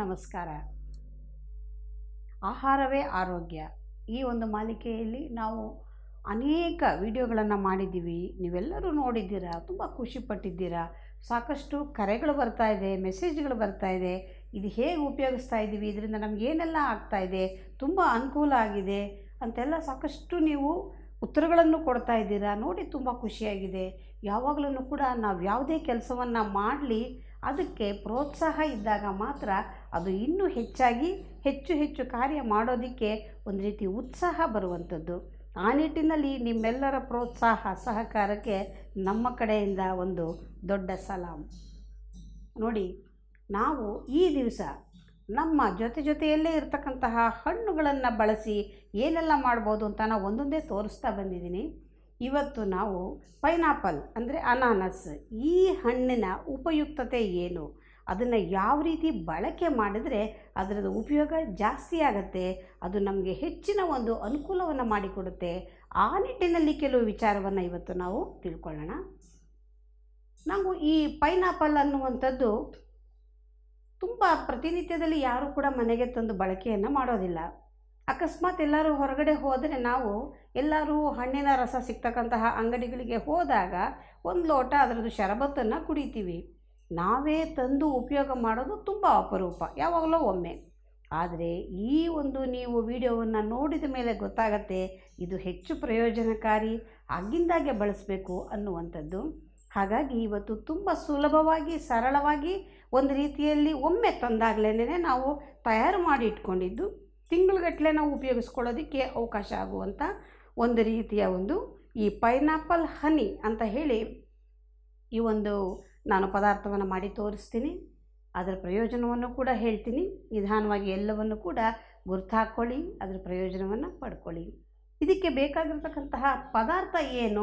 ನಮಸ್ಕಾರ ಆಹಾರವೇ ಆರೋಗ್ಯ ಈ ಒಂದು ಮಾಲಿಕೆಯಲ್ಲಿ ನಾವು ಅನೇಕ ವಿಡಿಯೋಗಳನ್ನು ಮಾಡಿದ್ದೀವಿ ನೀವೆಲ್ಲರೂ ನೋಡಿದ್ದೀರಾ ತುಂಬ ಖುಷಿಪಟ್ಟಿದ್ದೀರಾ ಸಾಕಷ್ಟು ಕರೆಗಳು ಬರ್ತಾ ಇದೆ ಮೆಸೇಜ್ಗಳು ಬರ್ತಾ ಇದೆ ಇದು ಹೇಗೆ ಉಪಯೋಗಿಸ್ತಾ ಇದ್ದೀವಿ ಇದರಿಂದ ನಮ್ಗೆ ಏನೆಲ್ಲ ಆಗ್ತಾ ಇದೆ ತುಂಬ ಅನುಕೂಲ ಆಗಿದೆ ಅಂತೆಲ್ಲ ಸಾಕಷ್ಟು ನೀವು ಉತ್ತರಗಳನ್ನು ಕೊಡ್ತಾ ಇದ್ದೀರಾ ನೋಡಿ ತುಂಬ ಖುಷಿಯಾಗಿದೆ ಯಾವಾಗಲೂ ಕೂಡ ನಾವು ಯಾವುದೇ ಕೆಲಸವನ್ನು ಮಾಡಲಿ ಅದಕ್ಕೆ ಪ್ರೋತ್ಸಾಹ ಇದ್ದಾಗ ಮಾತ್ರ ಅದು ಇನ್ನೂ ಹೆಚ್ಚಾಗಿ ಹೆಚ್ಚು ಹೆಚ್ಚು ಕಾರ್ಯ ಮಾಡೋದಕ್ಕೆ ಒಂದು ರೀತಿ ಉತ್ಸಾಹ ಬರುವಂಥದ್ದು ಆ ನಿಟ್ಟಿನಲ್ಲಿ ನಿಮ್ಮೆಲ್ಲರ ಪ್ರೋತ್ಸಾಹ ಸಹಕಾರಕ್ಕೆ ನಮ್ಮ ಕಡೆಯಿಂದ ಒಂದು ದೊಡ್ಡ ಸಲಾಂ ನೋಡಿ ನಾವು ಈ ದಿವಸ ನಮ್ಮ ಜೊತೆ ಜೊತೆಯಲ್ಲೇ ಇರತಕ್ಕಂತಹ ಹಣ್ಣುಗಳನ್ನು ಬಳಸಿ ಏನೆಲ್ಲ ಮಾಡ್ಬೋದು ಅಂತ ನಾವು ಒಂದೊಂದೇ ತೋರಿಸ್ತಾ ಬಂದಿದ್ದೀನಿ ಇವತ್ತು ನಾವು ಪೈನಾಪಲ್ ಅಂದರೆ ಅನಾನಸ್ ಈ ಹಣ್ಣಿನ ಉಪಯುಕ್ತತೆ ಏನು ಅದನ್ನು ಯಾವ ರೀತಿ ಬಳಕೆ ಮಾಡಿದರೆ ಅದರದ್ದು ಉಪಯೋಗ ಜಾಸ್ತಿ ಆಗುತ್ತೆ ಅದು ನಮಗೆ ಹೆಚ್ಚಿನ ಒಂದು ಅನುಕೂಲವನ್ನು ಮಾಡಿಕೊಡುತ್ತೆ ಆ ನಿಟ್ಟಿನಲ್ಲಿ ಕೆಲವು ವಿಚಾರವನ್ನು ಇವತ್ತು ನಾವು ತಿಳ್ಕೊಳ್ಳೋಣ ನಾವು ಈ ಪೈನಾಪಲ್ ಅನ್ನುವಂಥದ್ದು ತುಂಬ ಪ್ರತಿನಿತ್ಯದಲ್ಲಿ ಯಾರೂ ಕೂಡ ಮನೆಗೆ ತಂದು ಬಳಕೆಯನ್ನು ಮಾಡೋದಿಲ್ಲ ಅಕಸ್ಮಾತ್ ಎಲ್ಲರೂ ಹೊರಗಡೆ ಹೋದರೆ ನಾವು ಎಲ್ಲರೂ ಹಣ್ಣಿನ ರಸ ಸಿಗ್ತಕ್ಕಂತಹ ಅಂಗಡಿಗಳಿಗೆ ಹೋದಾಗ ಒಂದು ಲೋಟ ಅದರದ್ದು ಶರಬತ್ತನ್ನು ಕುಡಿತೀವಿ ನಾವೇ ತಂದು ಉಪಯೋಗ ಮಾಡೋದು ತುಂಬ ಅಪರೂಪ ಯಾವಾಗಲೋ ಒಮ್ಮೆ ಆದರೆ ಈ ಒಂದು ನೀವು ವಿಡಿಯೋವನ್ನು ನೋಡಿದ ಮೇಲೆ ಗೊತ್ತಾಗತ್ತೆ ಇದು ಹೆಚ್ಚು ಪ್ರಯೋಜನಕಾರಿ ಆಗಿಂದಾಗೆ ಬಳಸಬೇಕು ಅನ್ನುವಂಥದ್ದು ಹಾಗಾಗಿ ಇವತ್ತು ತುಂಬ ಸುಲಭವಾಗಿ ಸರಳವಾಗಿ ಒಂದು ರೀತಿಯಲ್ಲಿ ಒಮ್ಮೆ ತಂದಾಗಲೇ ನಾವು ತಯಾರು ಮಾಡಿ ಇಟ್ಕೊಂಡಿದ್ದು ತಿಂಗಳುಗಟ್ಟಲೆ ನಾವು ಉಪಯೋಗಿಸ್ಕೊಳ್ಳೋದಕ್ಕೆ ಅವಕಾಶ ಆಗುವಂಥ ಒಂದು ರೀತಿಯ ಒಂದು ಈ ಪೈನಾಪಲ್ ಹನಿ ಅಂತ ಹೇಳಿ ಈ ಒಂದು ನಾನು ಪದಾರ್ಥವನ್ನು ಮಾಡಿ ತೋರಿಸ್ತೀನಿ ಅದರ ಪ್ರಯೋಜನವನ್ನು ಕೂಡ ಹೇಳ್ತೀನಿ ನಿಧಾನವಾಗಿ ಎಲ್ಲವನ್ನು ಕೂಡ ಗುರ್ತು ಹಾಕ್ಕೊಳ್ಳಿ ಅದರ ಪ್ರಯೋಜನವನ್ನು ಪಡ್ಕೊಳ್ಳಿ ಇದಕ್ಕೆ ಬೇಕಾಗಿರ್ತಕ್ಕಂತಹ ಪದಾರ್ಥ ಏನು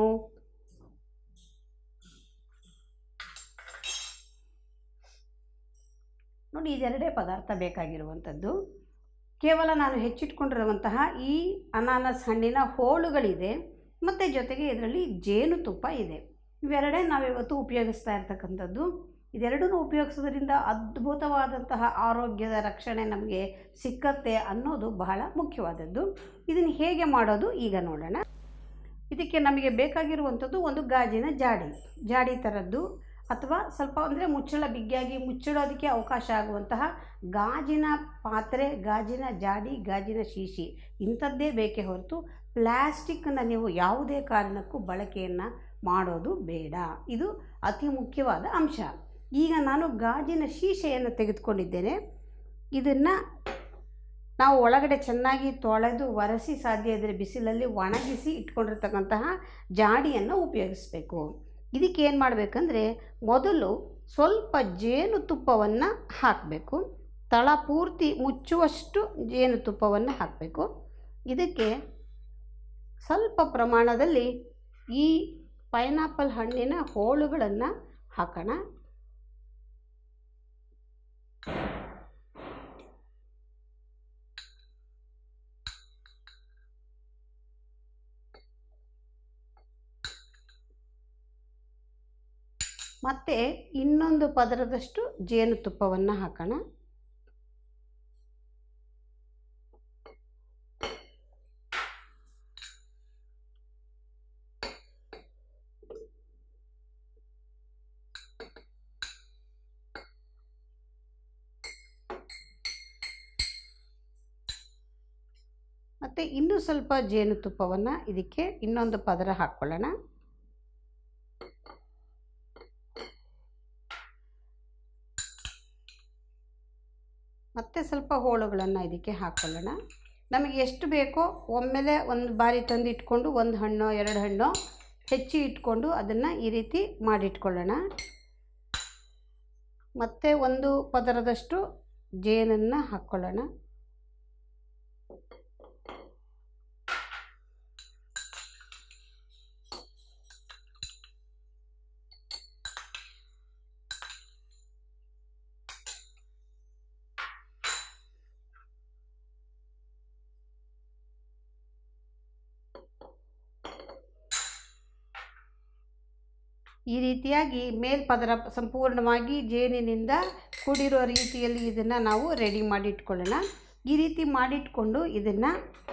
ನೋಡಿ ಇದೆರಡೇ ಪದಾರ್ಥ ಬೇಕಾಗಿರುವಂಥದ್ದು ಕೇವಲ ನಾನು ಹೆಚ್ಚಿಟ್ಕೊಂಡಿರುವಂತಹ ಈ ಅನಾನಸ್ ಹಣ್ಣಿನ ಹೋಳುಗಳಿದೆ ಮತ್ತು ಜೊತೆಗೆ ಇದರಲ್ಲಿ ಜೇನುತುಪ್ಪ ಇದೆ ಇವೆರಡೇ ನಾವಿವತ್ತು ಉಪಯೋಗಿಸ್ತಾ ಇರ್ತಕ್ಕಂಥದ್ದು ಇದೆರಡನ್ನೂ ಉಪಯೋಗಿಸೋದ್ರಿಂದ ಅದ್ಭುತವಾದಂತಹ ಆರೋಗ್ಯದ ರಕ್ಷಣೆ ನಮಗೆ ಸಿಕ್ಕತ್ತೆ ಅನ್ನೋದು ಬಹಳ ಮುಖ್ಯವಾದದ್ದು ಇದನ್ನು ಹೇಗೆ ಮಾಡೋದು ಈಗ ನೋಡೋಣ ಇದಕ್ಕೆ ನಮಗೆ ಬೇಕಾಗಿರುವಂಥದ್ದು ಒಂದು ಗಾಜಿನ ಜಾಡಿ ಜಾಡಿ ಥರದ್ದು ಅಥವಾ ಸ್ವಲ್ಪ ಅಂದರೆ ಮುಚ್ಚಳ ಬಿಗಿಯಾಗಿ ಮುಚ್ಚಿಡೋದಕ್ಕೆ ಅವಕಾಶ ಆಗುವಂತಹ ಗಾಜಿನ ಪಾತ್ರೆ ಗಾಜಿನ ಜಾಡಿ ಗಾಜಿನ ಶೀಶಿ ಇಂಥದ್ದೇ ಬೇಕೇ ಹೊರತು ಪ್ಲ್ಯಾಸ್ಟಿಕ್ಕನ್ನು ನೀವು ಯಾವುದೇ ಕಾರಣಕ್ಕೂ ಬಳಕೆಯನ್ನು ಮಾಡೋದು ಬೇಡ ಇದು ಅತಿ ಮುಖ್ಯವಾದ ಅಂಶ ಈಗ ನಾನು ಗಾಜಿನ ಶೀಶೆಯನ್ನು ತೆಗೆದುಕೊಂಡಿದ್ದೇನೆ ಇದನ್ನು ನಾವು ಒಳಗಡೆ ಚೆನ್ನಾಗಿ ತೊಳೆದು ಒರೆಸಿ ಸಾಧ್ಯ ಇದ್ದರೆ ಬಿಸಿಲಲ್ಲಿ ಒಣಗಿಸಿ ಇಟ್ಕೊಂಡಿರ್ತಕ್ಕಂತಹ ಜಾಡಿಯನ್ನು ಉಪಯೋಗಿಸಬೇಕು ಇದಕ್ಕೆ ಏನು ಮಾಡಬೇಕಂದ್ರೆ ಮೊದಲು ಸ್ವಲ್ಪ ಜೇನುತುಪ್ಪವನ್ನು ಹಾಕಬೇಕು ತಳ ಪೂರ್ತಿ ಮುಚ್ಚುವಷ್ಟು ಜೇನುತುಪ್ಪವನ್ನು ಹಾಕಬೇಕು ಇದಕ್ಕೆ ಸ್ವಲ್ಪ ಪ್ರಮಾಣದಲ್ಲಿ ಈ ಪೈನಾಪಲ್ ಹಣ್ಣಿನ ಹೋಳುಗಳನ್ನು ಹಾಕೋಣ ಮತ್ತು ಇನ್ನೊಂದು ಪದರದಷ್ಟು ಜೇನುತುಪ್ಪವನ್ನು ಹಾಕೋಣ ಮತ್ತು ಇನ್ನೂ ಸ್ವಲ್ಪ ಜೇನುತುಪ್ಪವನ್ನು ಇದಕ್ಕೆ ಇನ್ನೊಂದು ಪದರ ಹಾಕ್ಕೊಳ್ಳೋಣ ಮತ್ತೆ ಸ್ವಲ್ಪ ಹೋಳುಗಳನ್ನು ಇದಕ್ಕೆ ಹಾಕ್ಕೊಳ್ಳೋಣ ನಮಗೆ ಎಷ್ಟು ಬೇಕೋ ಒಮ್ಮೆಲೆ ಒಂದು ಬಾರಿ ತಂದು ಇಟ್ಕೊಂಡು ಒಂದು ಹಣ್ಣು ಎರಡು ಹಣ್ಣು ಹೆಚ್ಚಿ ಇಟ್ಕೊಂಡು ಅದನ್ನು ಈ ರೀತಿ ಮಾಡಿಟ್ಕೊಳ್ಳೋಣ ಮತ್ತು ಒಂದು ಪದರದಷ್ಟು ಜೇನನ್ನು ಹಾಕ್ಕೊಳ್ಳೋಣ ಈ ರೀತಿಯಾಗಿ ಮೇಲ್ಪದರ ಸಂಪೂರ್ಣವಾಗಿ ಜೇನಿನಿಂದ ಕೂಡಿರೋ ರೀತಿಯಲ್ಲಿ ಇದನ್ನು ನಾವು ರೆಡಿ ಮಾಡಿ ಇಟ್ಕೊಳ್ಳೋಣ ಈ ರೀತಿ ಮಾಡಿಟ್ಕೊಂಡು ಇದನ್ನು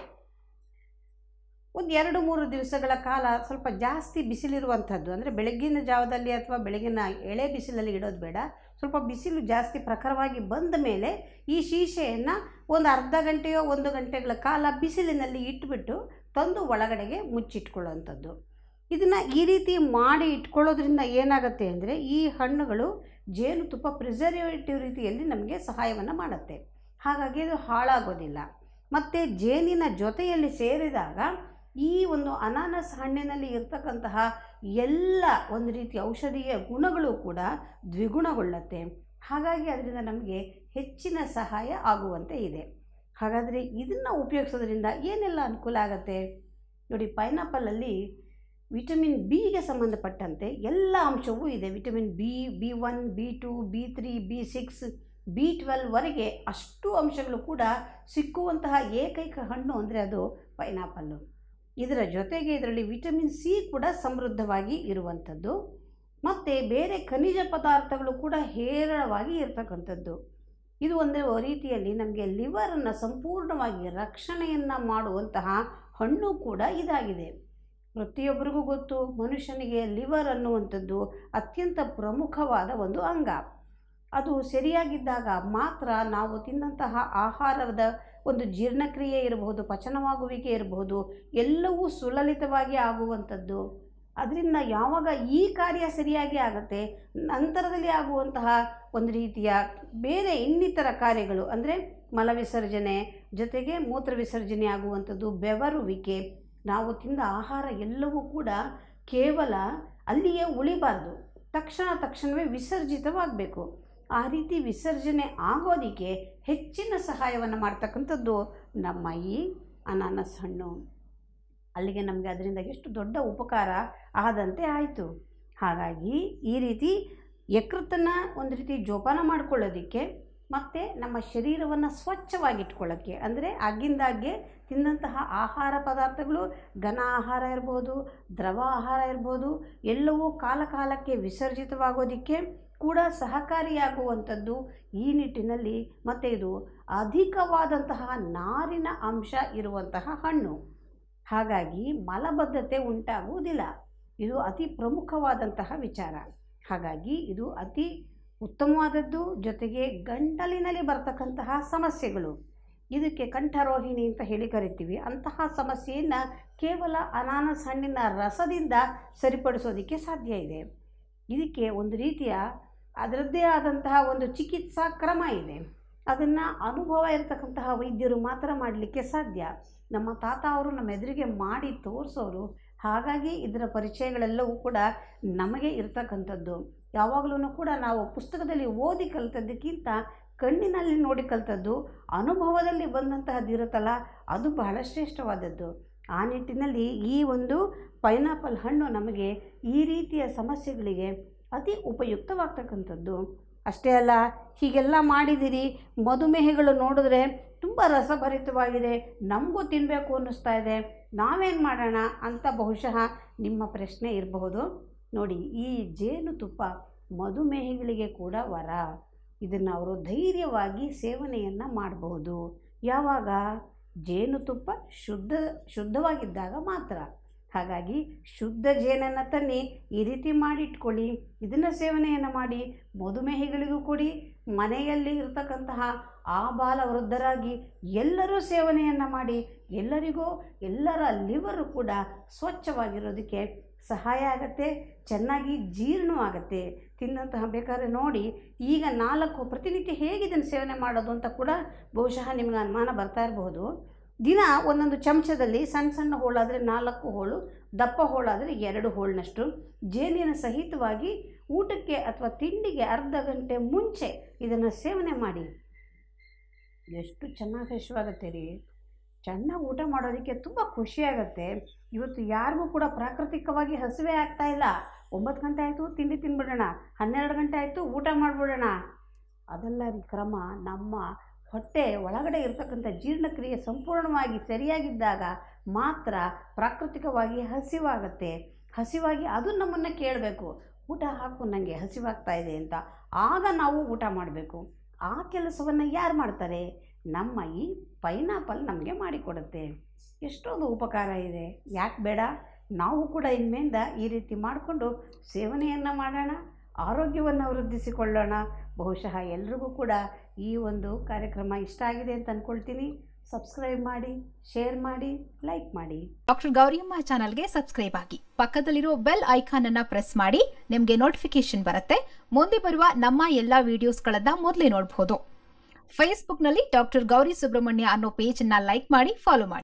ಒಂದು ಎರಡು ಮೂರು ದಿವಸಗಳ ಕಾಲ ಸ್ವಲ್ಪ ಜಾಸ್ತಿ ಬಿಸಿಲಿರುವಂಥದ್ದು ಅಂದರೆ ಬೆಳಗ್ಗಿನ ಜಾವದಲ್ಲಿ ಅಥವಾ ಬೆಳಗಿನ ಎಳೆ ಬಿಸಿಲಲ್ಲಿ ಇಡೋದು ಬೇಡ ಸ್ವಲ್ಪ ಬಿಸಿಲು ಜಾಸ್ತಿ ಪ್ರಖರವಾಗಿ ಬಂದ ಮೇಲೆ ಈ ಶೀಶೆಯನ್ನು ಒಂದು ಅರ್ಧ ಗಂಟೆಯೋ ಒಂದು ಗಂಟೆಗಳ ಕಾಲ ಬಿಸಿಲಿನಲ್ಲಿ ಇಟ್ಬಿಟ್ಟು ತಂದು ಒಳಗಡೆಗೆ ಮುಚ್ಚಿಟ್ಕೊಳ್ಳೋವಂಥದ್ದು ಇದನ್ನು ಈ ರೀತಿ ಮಾಡಿ ಇಟ್ಕೊಳ್ಳೋದ್ರಿಂದ ಏನಾಗುತ್ತೆ ಅಂದರೆ ಈ ಹಣ್ಣುಗಳು ಜೇನುತುಪ್ಪ ಪ್ರಿಸರ್ವೇಟಿವ್ ರೀತಿಯಲ್ಲಿ ನಮಗೆ ಸಹಾಯವನ್ನು ಮಾಡುತ್ತೆ ಹಾಗಾಗಿ ಅದು ಹಾಳಾಗೋದಿಲ್ಲ ಮತ್ತು ಜೇನಿನ ಜೊತೆಯಲ್ಲಿ ಸೇರಿದಾಗ ಈ ಒಂದು ಅನಾನಸ್ ಹಣ್ಣಿನಲ್ಲಿ ಇರ್ತಕ್ಕಂತಹ ಎಲ್ಲ ಒಂದು ರೀತಿಯ ಔಷಧೀಯ ಗುಣಗಳು ಕೂಡ ದ್ವಿಗುಣಗೊಳ್ಳುತ್ತೆ ಹಾಗಾಗಿ ಅದರಿಂದ ನಮಗೆ ಹೆಚ್ಚಿನ ಸಹಾಯ ಆಗುವಂತೆ ಇದೆ ಹಾಗಾದರೆ ಇದನ್ನು ಉಪಯೋಗಿಸೋದ್ರಿಂದ ಏನೆಲ್ಲ ಅನುಕೂಲ ಆಗುತ್ತೆ ನೋಡಿ ಪೈನಾಪಲಲ್ಲಿ ವಿಟಮಿನ್ ಬಿಗೆ ಸಂಬಂಧಪಟ್ಟಂತೆ ಎಲ್ಲ ಅಂಶವೂ ಇದೆ vitamin B B one B two B three B six B ಟ್ವೆಲ್ವ್ವರೆಗೆ ಅಷ್ಟು ಅಂಶಗಳು ಕೂಡ ಸಿಕ್ಕುವಂತಹ ಏಕೈಕ ಹಣ್ಣು ಅಂದರೆ ಅದು ಪೈನಾಪಲ್ಲು ಇದರ ಜೊತೆಗೆ ಇದರಲ್ಲಿ ವಿಟಮಿನ್ ಸಿ ಕೂಡ ಸಮೃದ್ಧವಾಗಿ ಇರುವಂಥದ್ದು ಮತ್ತು ಬೇರೆ ಖನಿಜ ಪದಾರ್ಥಗಳು ಕೂಡ ಹೇರಳವಾಗಿ ಇರ್ತಕ್ಕಂಥದ್ದು ಇದು ಒಂದು ರೀತಿಯಲ್ಲಿ ನಮಗೆ ಲಿವರನ್ನು ಸಂಪೂರ್ಣವಾಗಿ ರಕ್ಷಣೆಯನ್ನು ಮಾಡುವಂತಹ ಹಣ್ಣು ಕೂಡ ಇದಾಗಿದೆ ಪ್ರತಿಯೊಬ್ಬರಿಗೂ ಗೊತ್ತು ಮನುಷ್ಯನಿಗೆ ಲಿವರ್ ಅನ್ನುವಂಥದ್ದು ಅತ್ಯಂತ ಪ್ರಮುಖವಾದ ಒಂದು ಅಂಗ ಅದು ಸರಿಯಾಗಿದ್ದಾಗ ಮಾತ್ರ ನಾವು ತಿನ್ನಂತಹ ಆಹಾರದ ಒಂದು ಜೀರ್ಣಕ್ರಿಯೆ ಇರಬಹುದು ಪಚನವಾಗುವಿಕೆ ಇರಬಹುದು ಎಲ್ಲವೂ ಸುಲಲಿತವಾಗಿ ಆಗುವಂಥದ್ದು ಅದರಿಂದ ಯಾವಾಗ ಈ ಕಾರ್ಯ ಸರಿಯಾಗಿ ಆಗುತ್ತೆ ನಂತರದಲ್ಲಿ ಆಗುವಂತಹ ಒಂದು ರೀತಿಯ ಬೇರೆ ಇನ್ನಿತರ ಕಾರ್ಯಗಳು ಅಂದರೆ ಮಲವಿಸರ್ಜನೆ ಜೊತೆಗೆ ಮೂತ್ರ ವಿಸರ್ಜನೆ ಆಗುವಂಥದ್ದು ಬೆವರುವಿಕೆ ನಾವು ತಿಂದ ಆಹಾರ ಎಲ್ಲವೂ ಕೂಡ ಕೇವಲ ಅಲ್ಲಿಯೇ ಉಳಿಬಾರ್ದು ತಕ್ಷಣ ತಕ್ಷಣವೇ ವಿಸರ್ಜಿತವಾಗಬೇಕು ಆ ರೀತಿ ವಿಸರ್ಜನೆ ಆಗೋದಕ್ಕೆ ಹೆಚ್ಚಿನ ಸಹಾಯವನ್ನು ಮಾಡ್ತಕ್ಕಂಥದ್ದು ನಮ್ಮ ಈ ಅನಾನಸ್ ಹಣ್ಣು ಅಲ್ಲಿಗೆ ನಮಗೆ ಅದರಿಂದ ಎಷ್ಟು ದೊಡ್ಡ ಉಪಕಾರ ಆದಂತೆ ಆಯಿತು ಹಾಗಾಗಿ ಈ ರೀತಿ ಯಕೃತನ್ನು ಒಂದು ರೀತಿ ಜೋಪಾನ ಮಾಡ್ಕೊಳ್ಳೋದಕ್ಕೆ ಮತ್ತು ನಮ್ಮ ಶರೀರವನ್ನು ಸ್ವಚ್ಛವಾಗಿಟ್ಕೊಳ್ಳೋಕ್ಕೆ ಅಂದರೆ ಆಗಿಂದಾಗ್ಗೆ ತಿಂದಂತಹ ಆಹಾರ ಪದಾರ್ಥಗಳು ಘನ ಆಹಾರ ಇರ್ಬೋದು ದ್ರವ ಆಹಾರ ಇರ್ಬೋದು ಎಲ್ಲವೂ ಕಾಲ ಕಾಲಕ್ಕೆ ವಿಸರ್ಜಿತವಾಗೋದಕ್ಕೆ ಕೂಡ ಸಹಕಾರಿಯಾಗುವಂಥದ್ದು ಈ ನಿಟ್ಟಿನಲ್ಲಿ ಮತ್ತು ಇದು ಅಧಿಕವಾದಂತಹ ನಾರಿನ ಅಂಶ ಇರುವಂತಹ ಹಣ್ಣು ಹಾಗಾಗಿ ಮಲಬದ್ಧತೆ ಉಂಟಾಗುವುದಿಲ್ಲ ಇದು ಅತಿ ಪ್ರಮುಖವಾದಂತಹ ವಿಚಾರ ಹಾಗಾಗಿ ಇದು ಅತಿ ಉತ್ತಮವಾದದ್ದು ಜೊತೆಗೆ ಗಂಟಲಿನಲ್ಲಿ ಬರ್ತಕ್ಕಂತಹ ಸಮಸ್ಯೆಗಳು ಇದಕ್ಕೆ ಕಂಠರೋಹಿಣಿ ಅಂತ ಹೇಳಿ ಕರಿತೀವಿ ಅಂತಹ ಸಮಸ್ಯೆಯನ್ನು ಕೇವಲ ಅನಾನಸ್ ಹಣ್ಣಿನ ರಸದಿಂದ ಸರಿಪಡಿಸೋದಕ್ಕೆ ಸಾಧ್ಯ ಇದೆ ಇದಕ್ಕೆ ಒಂದು ರೀತಿಯ ಅದರದ್ದೇ ಆದಂತಹ ಒಂದು ಚಿಕಿತ್ಸಾ ಕ್ರಮ ಇದೆ ಅದನ್ನು ಅನುಭವ ಇರತಕ್ಕಂತಹ ವೈದ್ಯರು ಮಾತ್ರ ಮಾಡಲಿಕ್ಕೆ ಸಾಧ್ಯ ನಮ್ಮ ತಾತ ಅವರು ನಮ್ಮ ಎದುರಿಗೆ ಮಾಡಿ ತೋರಿಸೋರು ಹಾಗಾಗಿ ಇದರ ಪರಿಚಯಗಳೆಲ್ಲವೂ ಕೂಡ ನಮಗೆ ಇರ್ತಕ್ಕಂಥದ್ದು ಯಾವಾಗಲೂ ಕೂಡ ನಾವು ಪುಸ್ತಕದಲ್ಲಿ ಓದಿ ಕಲಿತದ್ದಕ್ಕಿಂತ ಕಣ್ಣಿನಲ್ಲಿ ನೋಡಿ ಕಲಿತದ್ದು ಅನುಭವದಲ್ಲಿ ಬಂದಂತಹದ್ದಿರುತ್ತಲ್ಲ ಅದು ಬಹಳ ಶ್ರೇಷ್ಠವಾದದ್ದು ಆ ನಿಟ್ಟಿನಲ್ಲಿ ಈ ಒಂದು ಪೈನಾಪಲ್ ಹಣ್ಣು ನಮಗೆ ಈ ರೀತಿಯ ಸಮಸ್ಯೆಗಳಿಗೆ ಅತಿ ಉಪಯುಕ್ತವಾಗ್ತಕ್ಕಂಥದ್ದು ಅಷ್ಟೇ ಅಲ್ಲ ಹೀಗೆಲ್ಲ ಮಾಡಿದಿರಿ ಮಧುಮೇಹಗಳು ನೋಡಿದ್ರೆ ತುಂಬ ರಸಭರಿತವಾಗಿದೆ ನಮಗೂ ತಿನ್ನಬೇಕು ಅನ್ನಿಸ್ತಾ ಇದೆ ನಾವೇನು ಮಾಡೋಣ ಅಂತ ಬಹುಶಃ ನಿಮ್ಮ ಪ್ರಶ್ನೆ ಇರಬಹುದು ನೋಡಿ ಈ ಜೇನುತುಪ್ಪ ಮಧುಮೇಹಿಗಳಿಗೆ ಕೂಡ ವರ ಇದನ್ನು ಅವರು ಧೈರ್ಯವಾಗಿ ಸೇವನೆಯನ್ನು ಮಾಡಬಹುದು ಯಾವಾಗ ಜೇನುತುಪ್ಪ ಶುದ್ಧ ಶುದ್ಧವಾಗಿದ್ದಾಗ ಮಾತ್ರ ಹಾಗಾಗಿ ಶುದ್ಧ ಜೇನನ್ನು ತನ್ನಿ ಈ ರೀತಿ ಮಾಡಿಟ್ಕೊಳ್ಳಿ ಇದನ್ನು ಸೇವನೆಯನ್ನು ಮಾಡಿ ಮಧುಮೇಹಿಗಳಿಗೂ ಕೊಡಿ ಮನೆಯಲ್ಲಿ ಇರತಕ್ಕಂತಹ ಆ ಬಾಲ ವೃದ್ಧರಾಗಿ ಎಲ್ಲರೂ ಸೇವನೆಯನ್ನು ಮಾಡಿ ಎಲ್ಲರಿಗೂ ಎಲ್ಲರ ಲಿವರು ಕೂಡ ಸ್ವಚ್ಛವಾಗಿರೋದಕ್ಕೆ ಸಹಾಯ ಆಗುತ್ತೆ ಚೆನ್ನಾಗಿ ಜೀರ್ಣವಾಗುತ್ತೆ ತಿನ್ನಂತಹ ಬೇಕಾದ್ರೆ ನೋಡಿ ಈಗ ನಾಲ್ಕು ಪ್ರತಿನಿತ್ಯ ಹೇಗೆ ಇದನ್ನು ಸೇವನೆ ಮಾಡೋದು ಅಂತ ಕೂಡ ಬಹುಶಃ ನಿಮಗೆ ಅನುಮಾನ ಬರ್ತಾ ಇರಬಹುದು ದಿನ ಒಂದೊಂದು ಚಮಚದಲ್ಲಿ ಸಣ್ಣ ಸಣ್ಣ ಹೋಳಾದರೆ ನಾಲ್ಕು ಹೋಳು ದಪ್ಪ ಹೋಳಾದರೆ ಎರಡು ಹೋಳಿನಷ್ಟು ಜೇನಿನ ಸಹಿತವಾಗಿ ಊಟಕ್ಕೆ ಅಥವಾ ತಿಂಡಿಗೆ ಅರ್ಧ ಗಂಟೆ ಮುಂಚೆ ಇದನ್ನು ಸೇವನೆ ಮಾಡಿ ಎಷ್ಟು ಚೆನ್ನಾಗಿ ಹಸಿವಾಗುತ್ತೆ ರೀ ಚೆನ್ನಾಗಿ ಊಟ ಮಾಡೋದಕ್ಕೆ ತುಂಬ ಖುಷಿಯಾಗತ್ತೆ ಇವತ್ತು ಯಾರಿಗೂ ಕೂಡ ಪ್ರಾಕೃತಿಕವಾಗಿ ಹಸಿವೆ ಆಗ್ತಾ ಇಲ್ಲ ಒಂಬತ್ತು ಗಂಟೆ ಆಯಿತು ತಿಂಡಿ ತಿನ್ಬಿಡೋಣ ಹನ್ನೆರಡು ಗಂಟೆ ಆಯಿತು ಊಟ ಮಾಡಿಬಿಡೋಣ ಅದೆಲ್ಲ ರೀ ಕ್ರಮ ನಮ್ಮ ಹೊಟ್ಟೆ ಒಳಗಡೆ ಇರತಕ್ಕಂಥ ಜೀರ್ಣಕ್ರಿಯೆ ಸಂಪೂರ್ಣವಾಗಿ ಸರಿಯಾಗಿದ್ದಾಗ ಮಾತ್ರ ಪ್ರಾಕೃತಿಕವಾಗಿ ಹಸಿವಾಗತ್ತೆ ಹಸಿವಾಗಿ ಅದು ನಮ್ಮನ್ನು ಕೇಳಬೇಕು ಊಟ ಹಾಕು ನನಗೆ ಹಸಿವಾಗ್ತಾ ಇದೆ ಅಂತ ಆಗ ನಾವು ಊಟ ಮಾಡಬೇಕು ಆ ಕೆಲಸವನ್ನು ಯಾರು ಮಾಡ್ತಾರೆ ನಮ್ಮ ಈ ಪೈನಾಪಲ್ ನಮಗೆ ಮಾಡಿಕೊಡುತ್ತೆ ಎಷ್ಟೊಂದು ಉಪಕಾರ ಇದೆ ಯಾಕೆ ಬೇಡ ನಾವು ಕೂಡ ಇನ್ಮೇಲಿಂದ ಈ ರೀತಿ ಮಾಡಿಕೊಂಡು ಸೇವನೆಯನ್ನು ಮಾಡೋಣ ಆರೋಗ್ಯವನ್ನು ವೃದ್ಧಿಸಿಕೊಳ್ಳೋಣ ಬಹುಶಃ ಎಲ್ರಿಗೂ ಕೂಡ ಈ ಒಂದು ಕಾರ್ಯಕ್ರಮ ಇಷ್ಟ ಆಗಿದೆ ಅಂತ ಅಂದ್ಕೊಳ್ತೀನಿ ಸಬ್ಸ್ಕ್ರೈಬ್ ಮಾಡಿ ಶೇರ್ ಮಾಡಿ ಲೈಕ್ ಮಾಡಿ ಡಾಕ್ಟರ್ ಗೌರಿಯಮ್ಮ ಚಾನಲ್ಗೆ ಸಬ್ಸ್ಕ್ರೈಬ್ ಆಗಿ ಪಕ್ಕದಲ್ಲಿರೋ ಬೆಲ್ ಐಕಾನ್ ಅನ್ನ ಪ್ರೆಸ್ ಮಾಡಿ ನಿಮಗೆ ನೋಟಿಫಿಕೇಶನ್ ಬರುತ್ತೆ ಮುಂದೆ ಬರುವ ನಮ್ಮ ಎಲ್ಲಾ ವಿಡಿಯೋಸ್ಗಳನ್ನ ಮೊದಲೇ ನೋಡಬಹುದು ಫೇಸ್ಬುಕ್ನಲ್ಲಿ ಡಾಕ್ಟರ್ ಗೌರಿ ಸುಬ್ರಹ್ಮಣ್ಯ ಅನ್ನೋ ಪೇಜ್ ಅನ್ನ ಲೈಕ್ ಮಾಡಿ ಫಾಲೋ ಮಾಡಿ